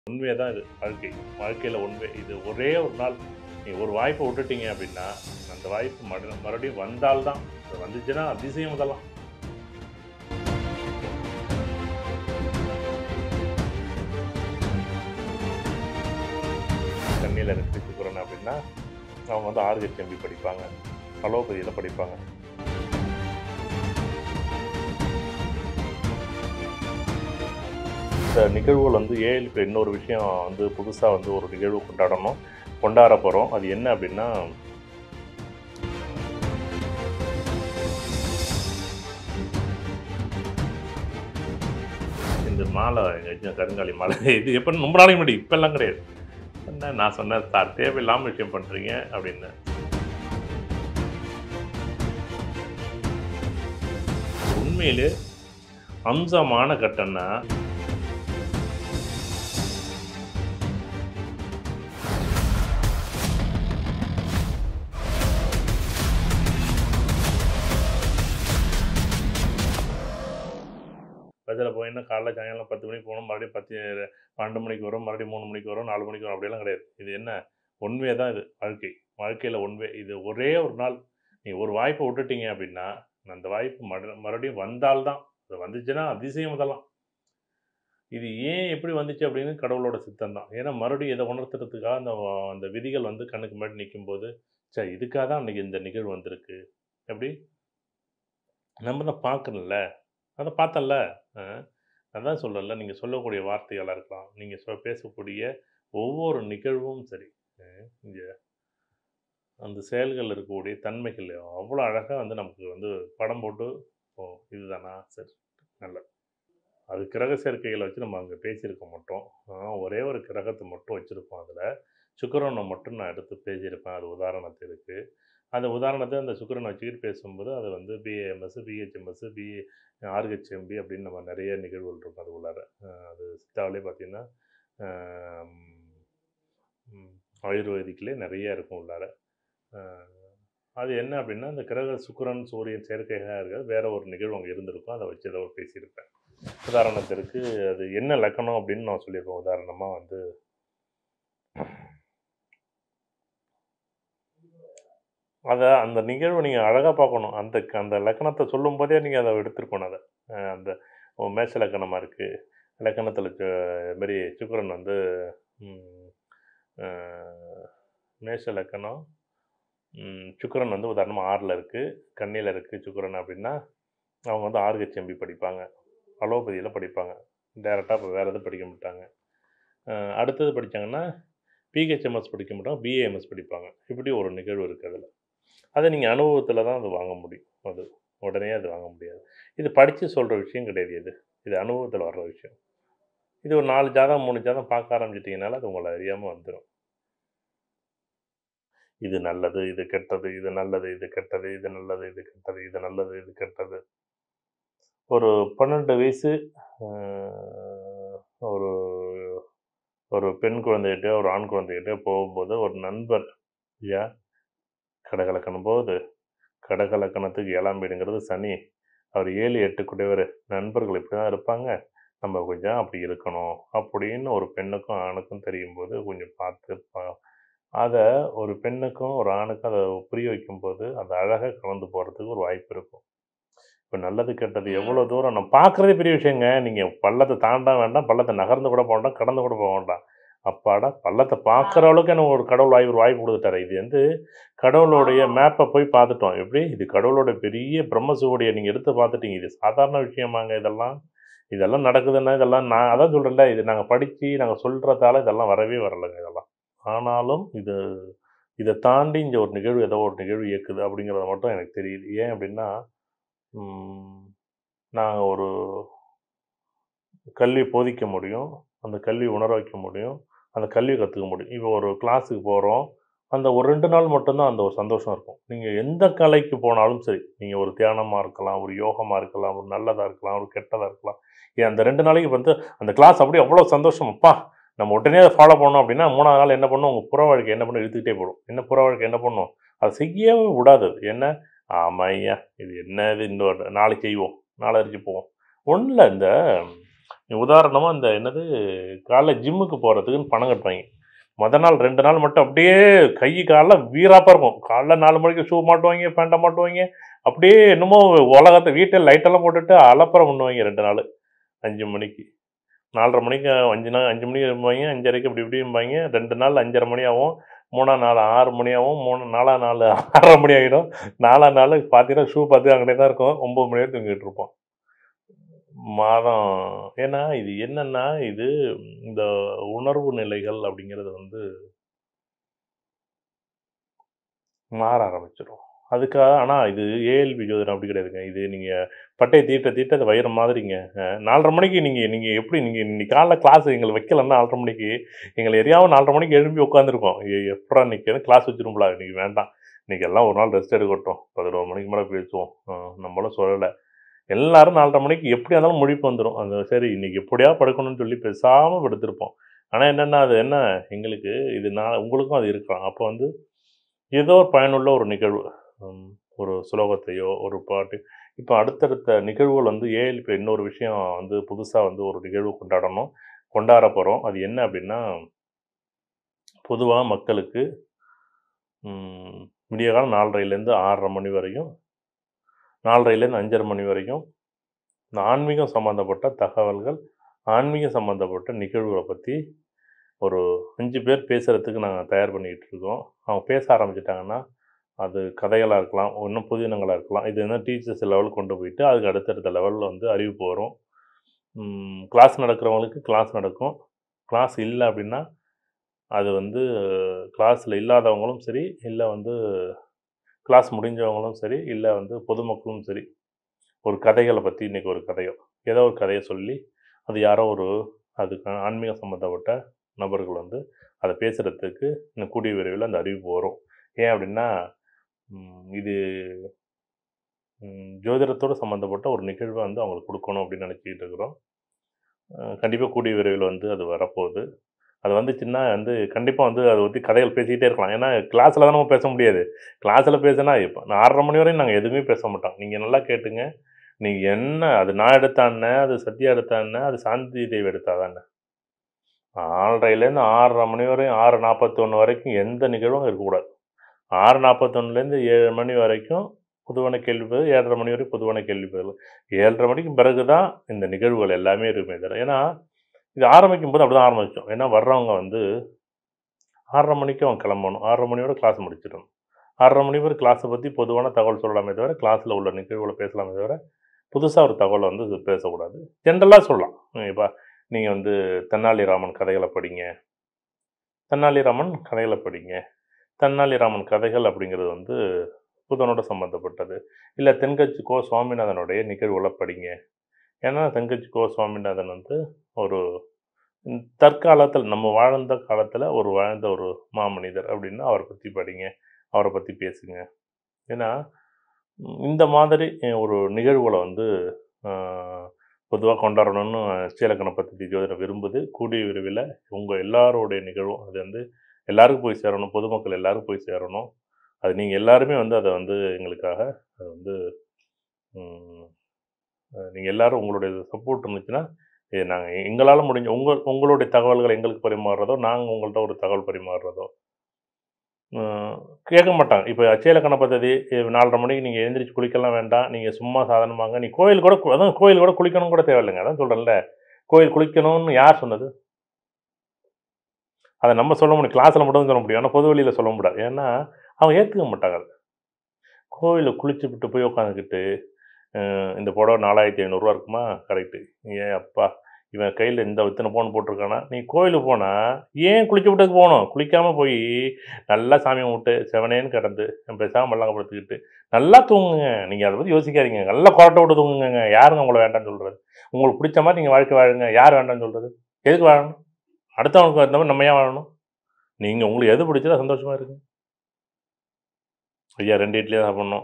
உண்மையாக தான் இது வாழ்க்கை வாழ்க்கையில் உண்மை இது ஒரே ஒரு நாள் நீங்கள் ஒரு வாய்ப்பை விட்டுட்டீங்க அப்படின்னா அந்த வாய்ப்பு மறு மறுபடியும் வந்தால்தான் அது வந்துச்சுன்னா அதிசயம் இதெல்லாம் கண்ணியில் ரசிச்சுக்கிறோம் அப்படின்னா அவங்க வந்து ஆர்ஹெச்எம்பி படிப்பாங்க அலோபதியில் படிப்பாங்க இந்த நிகழ்வுகள் வந்து ஏழு இப்போ இன்னொரு விஷயம் வந்து புதுசாக வந்து ஒரு நிகழ்வு கொண்டாடணும் கொண்டாட போகிறோம் அது என்ன அப்படின்னா இந்த மாலை எங்க கருங்காலி மாலை இது எப்போ ரொம்ப நாளைக்கு முன்னாடி இப்போல்லாம் கிடையாது என்ன நான் சொன்னேன் சார் தேவையில்லாமல் விஷயம் பண்ணுறீங்க அப்படின்னு உண்மையிலே அம்சமான கட்டம்னா பஸ்ஸில் போயின்னா காலைல சாயங்காலம் பத்து மணிக்கு போகணும் மறுபடியும் பத்து பன்னெண்டு மணிக்கு வரும் மறுபடியும் மூணு மணிக்கு வரும் நாலு மணிக்கு வரும் அப்படியெல்லாம் கிடையாது இது என்ன உண்மையாக தான் இது வாழ்க்கை வாழ்க்கையில் உண்மை இது ஒரே ஒரு நாள் நீங்கள் ஒரு வாய்ப்பை விட்டுட்டீங்க அப்படின்னா அந்த வாய்ப்பு மறு மறுபடியும் வந்தால்தான் அது வந்துச்சுன்னா அதிசயம் இதெல்லாம் இது ஏன் எப்படி வந்துச்சு அப்படின்னு கடவுளோட சித்தம் தான் ஏன்னா மறுபடியும் இதை உணர்த்துறதுக்காக அந்த அந்த விதிகள் வந்து கண்ணுக்கு முன்னாடி நிற்கும்போது சே இதுக்காக தான் அன்றைக்கி இந்த நிகழ்வு வந்திருக்கு எப்படி நம்ம தான் பார்க்கணும்ல அதை பார்த்தல அதான் சொல்லல நீங்கள் சொல்லக்கூடிய வார்த்தைகளாக இருக்கலாம் நீங்கள் சொ பேசக்கூடிய ஒவ்வொரு நிகழ்வும் சரி இங்கே அந்த செயல்கள் இருக்கக்கூடிய தன்மைகள் அவ்வளோ அழகாக வந்து நமக்கு வந்து படம் போட்டு ஓ இதுதானா சரி நல்லது அது கிரக சேர்க்கைகளை வச்சு நம்ம அங்கே பேசியிருக்க மாட்டோம் ஒரே ஒரு கிரகத்தை மட்டும் வச்சுருப்போம் அதில் சுக்கரனை மட்டும் நான் எடுத்து பேசியிருப்பேன் அது உதாரணத்திற்கு அந்த உதாரணத்தை அந்த சுக்கரனை வச்சுக்கிட்டு பேசும்போது அது வந்து பிஏஎம்எஸ் பிஹெச்எம்எஸ் பி ஆர்ஹெச்எம்பி அப்படின்னு நம்ம நிறைய நிகழ்வுகள் இருக்கும் அது உள்ளார அது சித்தாவிலே பார்த்திங்கன்னா ஆயுர்வேதிக்கிலே நிறைய இருக்கும் உள்ளார அது என்ன அப்படின்னா அந்த கிரக சுக்கரன் சூரியன் செயற்கையாக இருக்காது வேற ஒரு நிகழ்வு அங்கே இருந்திருக்கும் அதை வச்சு ஏதோ பேசியிருப்பேன் உதாரணத்திற்கு அது என்ன லக்கணம் அப்படின்னு நான் சொல்லியிருப்பேன் உதாரணமாக வந்து அதை அந்த நிகழ்வை நீங்கள் அழகாக பார்க்கணும் அந்த அந்த லக்கணத்தை சொல்லும் போதே நீங்கள் அதை எடுத்துருக்கணும் அதை அந்த மேஷ லக்கணமாக இருக்குது லக்கணத்தில் மாரி சுக்கரன் வந்து மேஷ லக்கணம் சுக்கரன் வந்து உதாரணமாக ஆறில் இருக்குது கண்ணியில் இருக்குது சுக்கரன் அப்படின்னா அவங்க வந்து ஆர்ஹெச்எம்பி படிப்பாங்க அலோபதியில் படிப்பாங்க டேரெக்டாக இப்போ வேறு எதுவும் படிக்க மாட்டாங்க அடுத்தது படித்தாங்கன்னா பிஹெச்எம்எஸ் படிக்க மாட்டாங்க பிஏஎம்எஸ் படிப்பாங்க இப்படி ஒரு நிகழ்வு இருக்குது அதில் அதை நீங்கள் அனுபவத்தில் தான் அது வாங்க முடியும் அது உடனே அது வாங்க முடியாது இது படித்து சொல்கிற விஷயம் கிடையாது இது இது அனுபவத்தில் வர்ற விஷயம் இது ஒரு நாலு ஜாதகம் மூணு ஜாதகம் பார்க்க ஆரம்பிச்சிட்டிங்கனால அது உங்களை அறியாமல் வந்துடும் இது நல்லது இது கெட்டது இது நல்லது இது கெட்டது இது நல்லது இது கெட்டது இது நல்லது இது கெட்டது ஒரு பன்னெண்டு வயசு ஒரு ஒரு பெண் குழந்தைகிட்ட ஒரு ஆண் குழந்தைகிட்ட போகும்போது ஒரு நண்பர் ஐயா கடகலக்கணம் போகுது கடகலக்கணத்துக்கு ஏழாம் வீடுங்கிறது சனி அவர் ஏழு எட்டு குடையவர் நண்பர்கள் இப்படி தான் இருப்பாங்க நம்ம கொஞ்சம் அப்படி இருக்கணும் அப்படின்னு ஒரு பெண்ணுக்கும் ஆணுக்கும் தெரியும் போது கொஞ்சம் பார்த்து அதை ஒரு பெண்ணுக்கும் ஒரு ஆணுக்கும் அதை புரிய வைக்கும்போது அது அழகாக கலந்து போகிறதுக்கு ஒரு வாய்ப்பு இருக்கும் இப்போ நல்லது கெட்டது எவ்வளோ தூரம் நம்ம பார்க்குறதே பெரிய விஷயங்க நீங்கள் பள்ளத்தை தாண்ட வேண்டாம் பள்ளத்தை நகர்ந்து கூட போக வேண்டாம் கடந்து கூட போக வேண்டாம் அப்பாடா பள்ளத்தை பார்க்குற அளவுக்கு எனக்கு ஒரு கடவுள் வாய்ப்பு ஒரு வாய்ப்பு கொடுத்துட்டாரு இது வந்து கடவுளுடைய மேப்பை போய் பார்த்துட்டோம் எப்படி இது கடவுளோட பெரிய பிரம்மசுவோடைய நீங்கள் எடுத்து பார்த்துட்டீங்க இது சாதாரண விஷயமாங்க இதெல்லாம் இதெல்லாம் நடக்குதுன்னா இதெல்லாம் நான் அதான் சொல்கிறேன்ல இது நாங்கள் படித்து நாங்கள் சொல்கிறதால இதெல்லாம் வரவே வரலைங்க இதெல்லாம் ஆனாலும் இது இதை தாண்டி இங்கே ஒரு நிகழ்வு ஏதோ ஒரு நிகழ்வு இயக்குது அப்படிங்கிறத மட்டும் எனக்கு தெரியுது ஏன் அப்படின்னா நாங்கள் ஒரு கல்வி போதிக்க முடியும் அந்த கல்வி உணர வைக்க முடியும் அந்த கல்வி கற்றுக்க முடியும் இப்போ ஒரு கிளாஸுக்கு போகிறோம் அந்த ஒரு ரெண்டு நாள் மட்டும்தான் அந்த ஒரு சந்தோஷம் இருக்கும் நீங்கள் எந்த கலைக்கு போனாலும் சரி நீங்கள் ஒரு தியானமாக இருக்கலாம் ஒரு யோகமாக இருக்கலாம் ஒரு நல்லதாக இருக்கலாம் ஒரு கெட்டதாக இருக்கலாம் ஏன் அந்த ரெண்டு நாளைக்கு வந்து அந்த கிளாஸ் அப்படியே அவ்வளோ சந்தோஷம் அப்பா நம்ம உடனே அதை ஃபாலோ பண்ணோம் அப்படின்னா மூணாவது நாள் என்ன பண்ணும் உங்கள் புற வாழ்க்கை என்ன பண்ணும் இழுத்துக்கிட்டே போடும் என்ன புற வாழ்க்கை என்ன பண்ணும் அதை செய்யவே விடாது என்ன ஆமாம் ஐயா இது என்ன இது இன்னொரு நாளைக்கு செய்வோம் நாளை அரிச்சு போவோம் ஒன்றில் இந்த உதாரணமா இந்த என்னது காலைல ஜிம்முக்கு போறதுக்குன்னு பணம் கட்டுவாங்க மொத நாள் ரெண்டு நாள் மட்டும் அப்படியே கை காலில் வீராப்பா இருக்கும் காலைல நாலு மணிக்கு ஷூ மாட்டுவாங்க பேண்ட்டை மாட்டுவாங்க அப்படியே என்னமோ உலகத்தை வீட்டில் லைட்டெல்லாம் போட்டுட்டு அலப்பறம் பண்ணுவாங்க ரெண்டு நாள் அஞ்சு மணிக்கு நாலரை மணிக்கு அஞ்சு நாள் அஞ்சு மணிக்கு இருப்பாங்க அஞ்சரைக்கு இப்படி இப்படி இருப்பாங்க ரெண்டு நாள் அஞ்சரை மணி ஆகும் மூணாம் நாள் ஆறு மணி ஆகும் மூணு நாலாம் நாள் ஆறரை மணி ஆகிடும் நாலாம் நாள் பார்த்தீங்கன்னா ஷூ பார்த்து அங்கே தான் இருக்கும் ஒம்பது மணி வரைக்கும் தூங்கிட்டு இருப்போம் மாதம் ஏன்னா இது என்னன்னா இது இந்த உணர்வு நிலைகள் அப்படிங்கிறது வந்து மாற ஆரம்பிச்சிடும் அதுக்காக ஆனால் இது ஏஎல்பி ஜோதிடம் அப்படி கிடையாதுங்க இது நீங்கள் பட்டையை தீட்ட தீட்ட அது வயிறு மாதிரிங்க அஹ், நாலரை மணிக்கு நீங்கள் நீங்கள் எப்படி நீங்கள் இன்னைக்கு காலைல கிளாஸ் எங்களை வைக்கலன்னா நாலரை மணிக்கு எங்களை எரியாமல் நாலரை மணிக்கு எழுப்பி உட்காந்துருக்கோம் எப்படா இன்னைக்கு கிளாஸ் வச்சிருப்போம்ல இன்னைக்கு வேண்டாம் இன்னைக்கு எல்லாம் ஒரு நாள் ரெஸ்ட் எடுக்கட்டும் பதினோரு மணிக்கு மேலே பேசுவோம் அஹ், நம்மளும் சொல்லலை எல்லாரும் நாலரை மணிக்கு எப்படி இருந்தாலும் முழிப்பு வந்துடும் அந்த சரி இன்னைக்கு எப்படியா படுக்கணும்னு சொல்லி பேசாமல் படுத்திருப்போம் ஆனால் என்னென்னா அது என்ன எங்களுக்கு இது நான் உங்களுக்கும் அது இருக்கலாம் அப்போ வந்து ஏதோ ஒரு பயனுள்ள ஒரு நிகழ்வு ஹம், ஒரு சுலோகத்தையோ ஒரு பாட்டு இப்போ அடுத்தடுத்த நிகழ்வுகள் வந்து ஏன் இப்போ இன்னொரு விஷயம் வந்து புதுசாக வந்து ஒரு நிகழ்வு கொண்டாடணும் கொண்டாட போகிறோம் அது என்ன அப்படின்னா பொதுவாக மக்களுக்கு ம், விடிய காலம் நாலரைலேருந்து ஆறரை மணி வரையும் நாலரைலேருந்து அஞ்சரை மணி வரைக்கும் இந்த ஆன்மீகம் சம்மந்தப்பட்ட தகவல்கள் ஆன்மீகம் சம்மந்தப்பட்ட நிகழ்வுகளை பற்றி ஒரு அஞ்சு பேர் பேசுகிறதுக்கு நாங்கள் தயார் பண்ணிக்கிட்டு இருக்கோம் அவங்க பேச ஆரம்பிச்சிட்டாங்கன்னா அது கதைகளாக இருக்கலாம் இன்னும் புதினங்களாக இருக்கலாம் இது என்ன டீச்சர்ஸ் லெவலுக்கு கொண்டு போயிட்டு அதுக்கு அடுத்தடுத்த லெவலில் வந்து அறிவிப்பு வரும் கிளாஸ் நடக்கிறவங்களுக்கு கிளாஸ் நடக்கும் கிளாஸ் இல்லை அப்படின்னா அது வந்து கிளாஸில் இல்லாதவங்களும் சரி இல்லை வந்து கிளாஸ் முடிஞ்சவங்களும் சரி இல்லை வந்து பொதுமக்களும் சரி ஒரு கதைகளை பற்றி இன்றைக்கி ஒரு கதையோ ஏதோ ஒரு கதையை சொல்லி அது யாரோ ஒரு அதுக்கான ஆன்மீகம் சம்மந்தப்பட்ட நபர்கள் வந்து அதை பேசுகிறதுக்கு இன்னும் கூடிய விரைவில் அந்த அறிவிப்பு வரும் ஏன் அப்படின்னா ம், இது ம், ஜோதிடத்தோடு சம்மந்தப்பட்ட ஒரு நிகழ்வை வந்து அவங்களுக்கு கொடுக்கணும் அப்படின்னு நினச்சிக்கிட்டு இருக்கிறோம் கண்டிப்பாக கூடிய விரைவில் வந்து அது வரப்போகுது அது வந்துச்சுன்னா வந்து கண்டிப்பாக வந்து அதை பற்றி கதைகள் பேசிக்கிட்டே இருக்கலாம் ஏன்னா கிளாஸில் தான் நம்ம பேச முடியாது கிளாஸில் பேசினா இப்போ நான் ஆறரை மணி வரையும் நாங்கள் எதுவுமே பேச மாட்டோம் நீங்கள் நல்லா கேட்டுங்க நீங்கள் என்ன அது நான் எடுத்தானே அது சத்யா எடுத்தானே அது சாந்தி தேவி எடுத்தாதானே ஆறரைலேருந்து ஆறரை மணி வரையும் ஆறு நாற்பத்தொன்று வரைக்கும் எந்த நிகழ்வும் இருக்கக்கூடாது ஆறு நாற்பத்தொன்னுலேருந்து ஏழு மணி வரைக்கும் பொதுவான கேள்வி பதில் ஏழரை மணி வரைக்கும் பொதுவான கேள்வி பதில் ஏழரை மணிக்கு பிறகு தான் இந்த நிகழ்வுகள் எல்லாமே இருக்குமே தவிர ஏன்னா இது ஆரம்பிக்கும் போது அப்படி தான் ஆரம்பிச்சோம் ஏன்னா வர்றவங்க வந்து ஆறரை மணிக்கு அவன் கிளம்பணும் ஆறரை மணியோட கிளாஸ் முடிச்சிடணும் ஆறரை மணி வரை கிளாஸை பற்றி பொதுவான தகவல் சொல்லலாமே தவிர கிளாஸில் உள்ள நிகழ்வுகளை பேசலாமே தவிர புதுசாக ஒரு தகவலை வந்து இது பேசக்கூடாது ஜென்ரலாக சொல்லலாம் இப்போ நீங்கள் வந்து தென்னாலிராமன் கதைகளை படிங்க தென்னாலிராமன் கதைகளை படிங்க தென்னாலிராமன் கதைகள் அப்படிங்கிறது வந்து புதனோட சம்மந்தப்பட்டது இல்லை தென்கட்சி கோ சுவாமிநாதனுடைய நிகழ்வுகளை படிங்க ஏன்னா தென்கட்சி கோ சுவாமிநாதன் வந்து ஒரு ம், தற்காலத்தில் நம்ம வாழ்ந்த காலத்தில் ஒரு வாழ்ந்த ஒரு மாமனிதர் அப்படின்னு அவரை பற்றி படிங்க அவரை பற்றி பேசுங்க ஏன்னா ம், இந்த மாதிரி அஹ், ஒரு நிகழ்வுகளை வந்து பொதுவாக கொண்டாடணும்னு ஸ்ரீலக்கண பத்தி ஜோதிடம் விரும்புது கூடிய விரைவில் உங்கள் எல்லாரோடைய நிகழ்வும் அது வந்து எல்லாருக்கும் போய் சேரணும் பொதுமக்கள் எல்லாருக்கும் போய் சேரணும் அது நீங்கள் எல்லாருமே வந்து அதை வந்து எங்களுக்காக அதை வந்து நீங்கள் எல்லாரும் உங்களுடைய சப்போர்ட் இருந்துச்சுன்னா இது நாங்கள் எங்களால் முடிஞ்ச உங்கள் உங்களுடைய தகவல்களை எங்களுக்கு பரிமாறுறதோ நாங்கள் உங்கள்கிட்ட ஒரு தகவல் பரிமாறுறதோ உம், கேட்க மாட்டாங்க இப்போ அச்சயலக்கண பദ്ധதி இ- நாலரை மணிக்கு நீங்கள் எழுந்திரிச்சு குளிக்கலாம் வேண்டாம் நீங்கள் சும்மா சாதாரணமாங்க நீ கோயில் கூட கு- அதான் கோயில் கூட குளிக்கணும் கூட தேவையில்லைங்க அதான் சொல்கிறேன்ல கோயில் குளிக்கணும்னு யார் சொன்னது அதை நம்ம சொல்ல முடியும் கிளாஸில் மட்டும் தான் சொல்ல முடியும் ஆனால் பொது வழியில் சொல்ல முடியாது ஏன்னா அவங்க ஏற்றுக்க மாட்டாங்க அதை கோவிலில் குளிச்சு விட்டு போய் உட்காந்துக்கிட்டு இந்த புடவை நாலாயிரத்தி ஐநூறுரூவா இருக்குமா கரெக்டு ஏன் அப்பா இவன் கையில் இந்த இத்தனை பவுன் போட்டிருக்கானா நீ கோயிலுக்கு போனால் ஏன் குளிச்சு விட்டதுக்கு போகணும் குளிக்காமல் போய் நல்லா சாமி கும்பிட்டு செவனேன்னு கிடந்து பேசாமல் மல்லாங்கப்படுத்திக்கிட்டு நல்லா தூங்குங்க நீங்கள் அதை பற்றி யோசிக்காதீங்க நல்லா கொரட்டை விட்டு தூங்குங்க யாருங்க உங்களை வேண்டாம்னு சொல்கிறது உங்களுக்கு பிடிச்ச மாதிரி நீங்கள் வாழ்க்கை வாழுங்க யார் வேண்டாம்னு சொல்கிறது எதுக்கு வாழணும் அடுத்தவங்களுக்கு அந்த மாதிரி நம்ம ஏன் வாழணும் நீங்கள் உங்களுக்கு எது பிடிச்சதோ சந்தோஷமாக இருக்கு ஐயா ரெண்டு இட்லி தான் சாப்பிட்ணும்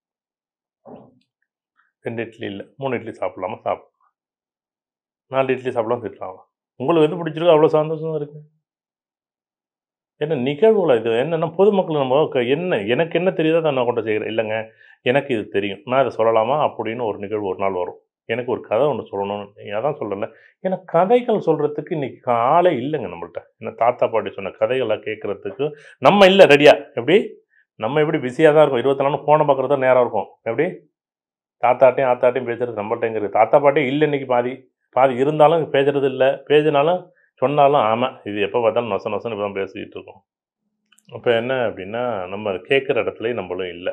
ரெண்டு இட்லி இல்லை மூணு இட்லி சாப்பிடலாமா சாப்பிடலாம் நாலு இட்லி சாப்பிடலாம் திட்டலாம் உங்களுக்கு எது பிடிச்சிருக்கோ அவ்வளோ சந்தோஷமா இருக்கு ஏன்னா நிகழ்வுல இது என்னன்னா பொதுமக்கள் நம்ம க- என்ன எனக்கு என்ன தெரியுதோ அதை நான் கொண்டு செய்கிறேன் இல்லைங்க எனக்கு இது தெரியும் நான் இதை சொல்லலாமா அப்படின்னு ஒரு நிகழ்வு ஒரு நாள் வரும் எனக்கு ஒரு கதை ஒண்ணு சொல்லணும்னு. நீங்க அதான் சொல்றேன்ல. ஏன்னா கதைகள் சொல்றதுக்கு இன்னைக்கு ஆளே இல்லங்க நம்மள்ட்ட. ஏன்னா தாத்தா, பாட்டி சொன்ன கதைகள கேட்கறதுக்கு நம்ம இல்ல ரெடியா. எப்படி? நம்ம எப்படி பிஸியா தான் இருக்கோம். 24 மணி ஃபோன பார்க்குறது தான் நேரம் இருக்கும். எப்படி? தாத்தாட்டையும், ஆத்தாட்டையும் பேசுறதுக்கு நம்மள்ட்ட எங்க இருக்கு? தாத்தா, பாட்டி இல்ல இன்னைக்கு பாதி. பாதி இருந்தாலும் பேசுறது இல்ல. பேசினாலும் சொன்னாலும் ஆமா. இது எப்ப பார்த்தாலும் நொச நொசன்னு இப்ப தான் பேசிக்கிட்டு இருக்கோம். அப்ப என்ன அப்படின்னா, நம்ம கேட்கிற இடத்துலயும் நம்மளும் இல்ல.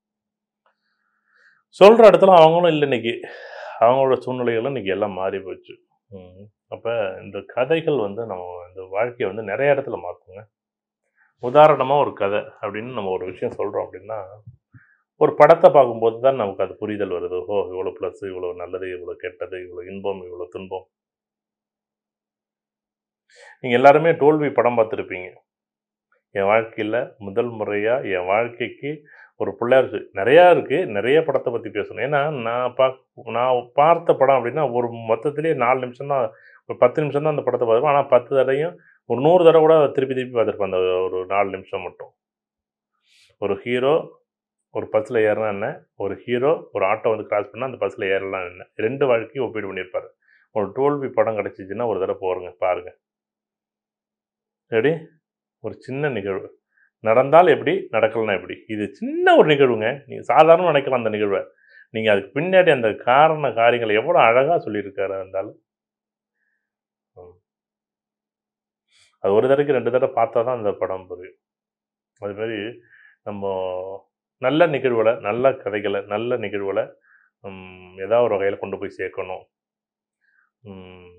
சொல்ற இடத்துல அவங்களும் இல்ல இன்னைக்கு. அவங்களோட சூழ்நிலைகளும் இன்னைக்கு எல்லாம் மாறி போச்சு. ம். அப்ப இந்த கதைகள் வந்து நம்ம இந்த வாழ்க்கைய வந்து நெறைய இடத்துல மாத்துங்க. உதாரணமா ஒரு கதை அப்படின்னு நம்ம ஒரு விஷயம் சொல்றோம் அப்படின்னா, ஒரு படத்த பார்க்கும்போது தான் நமக்கு அது புரிதல் வருது. ஓ! இவ்வளோ ப்ளஸ், இவ்வளோ நல்லது, இவ்வளோ கெட்டது, இவ்வளோ இன்பம், இவ்வளோ துன்பம். நீங்க எல்லாருமே தோல்வி படம் பார்த்துருப்பீங்க. என் வாழ்க்கையில முதல் முறையா என் வாழ்க்கைக்கு ஒரு பிள்ளையார் சு நெறையா இருக்கு. நெறைய படத்த பத்தி பேசணும். ஏன்னா நான் பாக் நான் பார்த்த படம் அப்படின்னா, ஒரு மொத்தத்திலேயே 4 நிமிஷம் தான் ஒரு 10 நிமிஷம் தான் அந்த படத்த பார்ப்பேன். ஆனா 10 தடவையும் ஒரு 100 தடவ கூட திருப்பி திருப்பி பார்த்துருப்பேன். அந்த ஒரு 4 நிமிஷம் மட்டும். ஒரு ஹீரோ ஒரு பஸ்ல ஏறுனா என்ன? ஒரு ஹீரோ ஒரு ஆட்டோ வந்து கிராஸ் பண்ணா அந்த பஸ்ல ஏறலாம் என்ன? 2 வாழ்க்கையும் ஒப்பீடு பண்ணியிருப்பாரு. ஒரு தோல்வி படம் கிடைச்சுச்சுன்னா ஒரு தடவ போருங்க பாருங்க. எப்படி? ஒரு சின்ன நிகழ்வு. நடந்தால் எப்படி? நடக்கலனா எப்படி? இது சின்ன ஒரு நிகழ்வுங்க. நீங்க சாதாரணமா நினைக்கலாம் அந்த நிகழ்வ. நீங்க அதுக்கு பின்னாடி அந்த காரண காரியங்கள எவ்வளோ அழகா சொல்லியிருக்காரு அந்த ஆளு. ம். அது ஒரு தடவைக்கு 2 தடவ பார்த்தா தான் அந்த படம் புரியும். அது மாரி நம்ம நல்ல நிகழ்வுகள, நல்ல கதைகள, நல்ல நிகழ்வுகள ம் ஏதாவது ஒரு வகையில கொண்டு போய் சேர்க்கணும். ம்.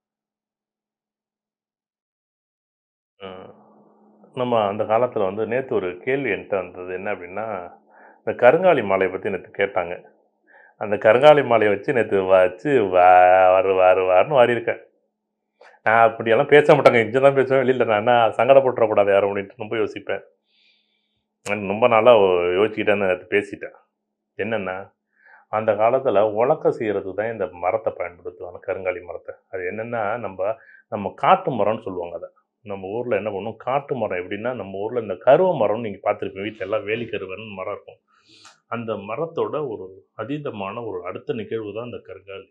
அ நம்ம அந்த காலத்தில வந்து நேத்து ஒரு கேள்வி என்ட்ட வந்தது. என்ன அப்படின்னா, இந்த கருங்காலி மாலைய பத்தி நேத்து கேட்டாங்க. அந்த கருங்காலி மாலைய வச்சு நேத்து வச்சு வாரு வாரு வாருன்னு வாரியிருக்கேன். நான் அப்படியெல்லாம் பேச மாட்டேங்க. இங்க தான் பேசுவேன். வெளியில நான் என்ன சங்கடப்பட்டுறக்கூடாது யாரும் அப்படின்ட்டு ரொம்ப யோசிப்பேன். நான் ரொம்ப நாளா யோசிச்சுக்கிட்டே தான் நேத்து பேசிட்டேன். என்னன்னா, அந்த காலத்தில உலக்க செய்றதுக்கு தான் இந்த மரத்த பயன்படுத்துவாங்க. கருங்காலி மரத்த. அது என்னன்னா, நம்ப நம்ம காட்டு மரம்ன்னு சொல்லுவாங்க அத. நம்ம ஊர்ல என்ன பண்ணுவோம், காட்டு மரம் எப்படின்னா, நம்ம ஊர்ல இந்த கருவ மரம்னு நீங்க பார்த்துருப்பீங்க. வீட்ல எல்லாம் வேலி கருவன்னு மரம் இருக்கும். அந்த மரத்தோட ஒரு அதீதமான ஒரு அடுத்த நிகழ்வு தான் இந்த கருங்காலி.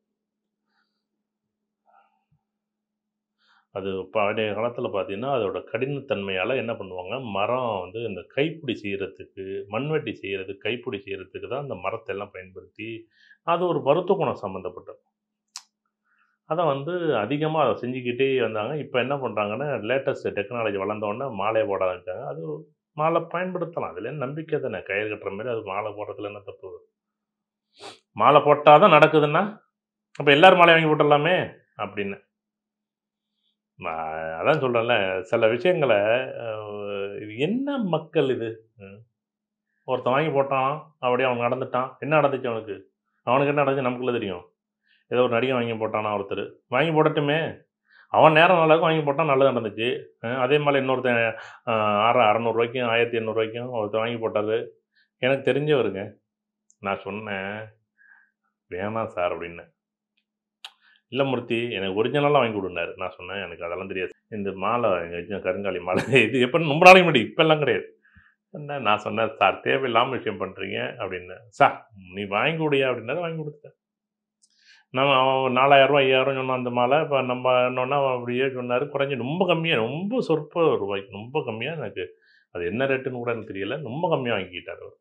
அது பழைய காலத்தில பார்த்தீங்கன்னா, அதோட கடினத்தன்மையால என்ன பண்ணுவாங்க, மரம் வந்து இந்த கைப்பிடி செய்றதுக்கு, மண்வெட்டி செய்றதுக்கு, கைப்பிடி செய்றதுக்கு தான் அந்த மரத்த எல்லாம் பயன்படுத்தி, அது ஒரு மருத்துவ குணம் சம்மந்தப்பட்டது. அத வந்து அதிகமா அத செஞ்சுக்கிட்டே வந்தாங்க. இப்ப என்ன பண்றாங்கன்னா, லேட்டஸ்ட் டெக்னாலஜி வளர்ந்த உடனே மாலைய போட ஆரம்பிச்சாங்க. அது மாலை பயன்படுத்தலாம். அதுல என்ன நம்பிக்கை தானே. கயிறு கட்டுற மாரி அது மாலை போடுறதுல என்ன தப்பு? மாலை போட்டா தான் நடக்குதுன்னா, அப்ப எல்லாரும் மாலை வாங்கி போட்டுறலாமே அப்படின்னு. நான் அதான் சொல்றேன்ல, சில விஷயங்கள அ இது என்ன மக்கள் இது? ம். ஒருத்தன் வாங்கி போட்டான். அப்படியே அவன் நடந்துட்டான். என்ன நடந்துச்சு அவனுக்கு? அவனுக்கு என்ன நடந்துச்சு நமக்குல்ல தெரியும். ஏதோ ஒரு நடிகன் வாங்கி போட்டானா ஒருத்தரு. வாங்கி போடட்டுமே. அவன் நேரம் நல்லா இருக்கும் வாங்கி போட்டான் நல்லது நடந்துச்சு. அ அதே மாரி இன்னொருத்தன் அ ஆற ரூ. 600 ரூ. 1800 ஒருத்தர் வாங்கி போட்டாரு. எனக்கு தெரிஞ்சவருங்க. நான் சொன்னேன், "வேணாம் சார்" அப்படின்னேன். "இல்ல மூர்த்தி, எனக்கு ஒரிஜினலா வாங்கி குடுன்னாரு." நான் சொன்னேன், "எனக்கு அதெல்லாம் தெரியாது. இந்த மாலை எங்கேயாச்சும் கருங்காலி மாலை இது எப்ப ரொம்ப நாளைக்கு முன்னாடி. இப்பல்லாம் கிடையாது." என்ன நான் சொன்னேன், "சார் தேவையில்லாம விஷயம் பண்றீங்க" அப்படின்னேன். "சார் நீ வாங்கி குடுய்யா" அப்படின்னாரு. வாங்கி குடுத்துட்டேன். நம்ம அவன் ரூ. 4000 5000 சொன்னான் அந்த மாலை. இப்ப நம்ம என்னன்னா அப்படியே சொன்னாரு. குறைஞ்சு ரொம்ப கம்மியா ரொம்ப சொற்ப ரூபாய்க்கு ரொம்ப கம்மியா எனக்கு அது என்ன ரேட்டுன்னு கூட எனக்கு தெரியல. ரொம்ப கம்மியா வாங்கிக்கிட்டாரு அவரு.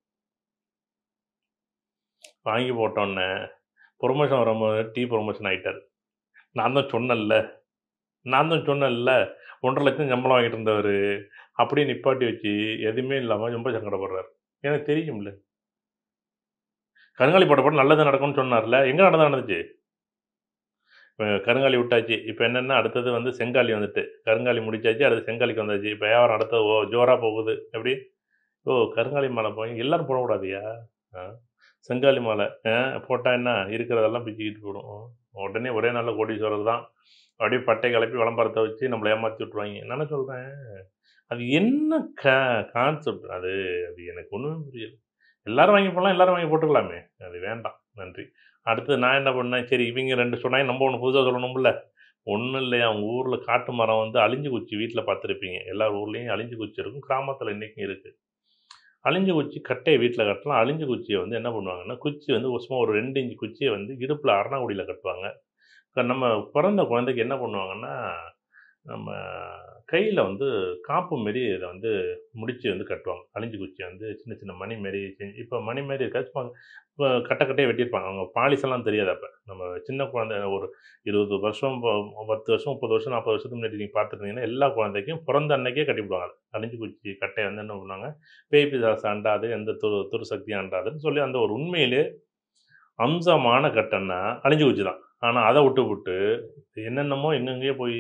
வாங்கி போட்டோன்னே, புரமோஷன் வரும்போது டீ புரமோஷன் ஆயிட்டாரு. நான் தான் சொன்னேன்ல நான் தான் சொன்னேன்ல, 1,50,000 சம்பளம் வாங்கிட்டு இருந்தவரு. அப்படியே நிப்பாட்டி வச்சு, எதுவுமே இல்லாம ரொம்ப சங்கடப்படுறாரு. எனக்கு தெரியும்ல. கருங்காலி போட்ட படம் நல்லது நடக்கும்னு சொன்னார்ல. எங்க நல்லது நடந்துச்சு? இப்ப கருங்காலி விட்டாச்சு. இப்ப என்னன்னா, அடுத்தது வந்து செங்காலி வந்துட்டு. கருங்காலி முடிச்சாச்சு. அடுத்து செங்காலிக்கு வந்தாச்சு. இப்ப வியாபாரம் அடுத்தது ஓ ஜோரா போகுது. எப்படி? ஓ! கருங்காலி மாலை போய் எல்லாரும் போடக்கூடாதுய்யா. ஆ. செங்காலி மாலை. ஆ போட்டா என்ன? இருக்கிறதெல்லாம் பிச்சுக்கிட்டு போயிடும். உடனே ஒரே நாள்ல கோடீஸ்வரர் தான். அப்படியே பட்டை கிளப்பி விளம்பரத்த வச்சு நம்மள ஏமாத்தி விட்டுருவாய்ங்க. நான் என்ன சொல்றேன், அது என்ன க கான்செப்ட்? அது அது எனக்கு ஒண்ணுமே புரியல. எல்லாரும் வாங்கி போடலாம், எல்லாரும் வாங்கி போட்டுக்கலாமே. அது வேண்டாம். நன்றி. அடுத்து நான் என்ன பண்ணேன், சரி இவங்க 2 சொன்னாங்க. நம்ம ஒண்ணு புதுசா சொல்லணும்ல. ஒண்ணும் இல்லையா, உங்க ஊர்ல காட்டு மரம் வந்து அழிஞ்சு குச்சி வீட்ல பார்த்துருப்பீங்க. எல்லார் ஊர்லயும் அழிஞ்சு குச்சி இருக்கும். கிராமத்தில இன்னைக்கும் இருக்கு. அழிஞ்ச குச்சி கட்டைய வீட்ல கட்டலாம். அழிஞ்ச குச்சிய வந்து என்ன பண்ணுவாங்கன்னா, குச்சி வந்து சும்மா ஒரு 2 இன்ச் குச்சிய வந்து இடுப்புல அரணாங்குடியில கட்டுவாங்க. இப்ப நம்ம பிறந்த குழந்தைக்கு என்ன பண்ணுவாங்கன்னா, நம்ம கையில வந்து காப்பு மாரி இத வந்து முடிச்சு வந்து கட்டுவாங்க. அழிஞ்ச குச்சிய வந்து சின்ன சின்ன மணி மாரி செஞ்சு இப்ப மணி மாரி இருக்காது. சும்மா இப்ப கட்ட கட்டையா வெட்டியிருப்பாங்க. அவங்க பாலிஷ்லாம் தெரியாது அப்ப. நம்ம சின்ன குழந்தை ஒரு 20 வருஷம், ப 10 வருஷம், 30 வருஷம், 40 வருஷத்துக்கு முன்னாடி நீங்க பார்த்துருந்தீங்கன்னா, எல்லா குழந்தைக்கும் பிறந்த அன்னைக்கே கட்டிவிடுவாங்க. அழிஞ்ச குச்சி கட்டைய வந்து என்ன பண்ணுவாங்க, பேய் பிசாசு அண்டாது, எந்த துரு துரு சக்தியும் அண்டாதுன்னு சொல்லி அந்த ஒரு உண்மையிலே அம்சமான கட்டன்னா அழிஞ்ச குச்சி தான். ஆனா அத விட்டுப்புட்டு என்னென்னமோ எங்கெங்கேயோ போய்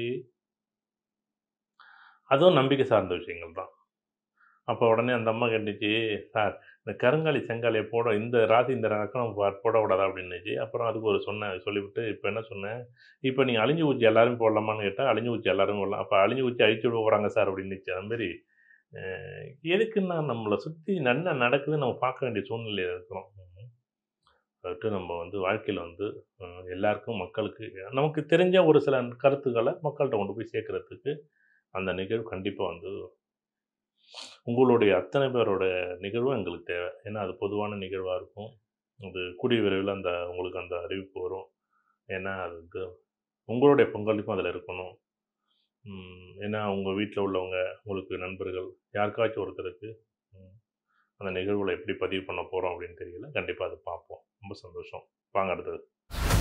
அதுவும் நம்பிக்கை சார்ந்த விஷயங்கள் தான். அப்ப உடனே அந்த அம்மா கேட்டுச்சு, "சார் இந்த கருங்காலி, செங்காலிய போட இந்த ராசி இந்த ரகம் ப போடக்கூடாதா?" அப்படின்னுச்சு. அப்புறம் அதுக்கு ஒரு சொன்னேன். சொல்லிவிட்டு இப்ப என்ன சொன்னேன், "இப்ப நீங்க அழிஞ்ச குச்சி எல்லாரும் போடலாமான்னு கேட்டா, அழிஞ்ச குச்சி எல்லாரும் போடலாம். அப்ப அழிஞ்ச குச்சி அழிச்சு விட போறாங்க சார்" அப்படின்னுச்சு. அது மாரி அ எதுக்குன்னா நம்மள சுத்தி என்ன நடக்குதுன்னு நம்ம பார்க்க வேண்டிய சூழ்நிலையில இருக்கிறோம். ம். அத விட்டு நம்ம வந்து வாழ்க்கையில வந்து அ எல்லாருக்கும் மக்களுக்கு நமக்கு தெரிஞ்ச ஒரு சில கருத்துக்கள மக்கள்ட்ட கொண்டு போய் சேர்க்கிறதுக்கு அந்த நிகழ்வு கண்டிப்பா வந்து உங்களுடைய அத்தனை பேரோட நிகழ்வும் எங்களுக்கு தேவை. ஏன்னா அது பொதுவான நிகழ்வா இருக்கும். அது கூடிய விரைவில அந்த உங்களுக்கு அந்த அறிவிப்பு வரும். ஏன்னா அது வந்து உங்களுடைய பங்களிப்பும் அதில இருக்கணும். ம். ஏன்னா உங்க வீட்ல உள்ளவங்க, உங்களுக்கு நண்பர்கள் யாருக்காச்சும் ஒருத்தருக்கு ம் அந்த நிகழ்வுகள எப்படி பதிவு பண்ண போறோம் அப்படின்னு தெரியல. கண்டிப்பா அத பார்ப்போம். ரொம்ப சந்தோஷம். வாங்க அடுத்தது.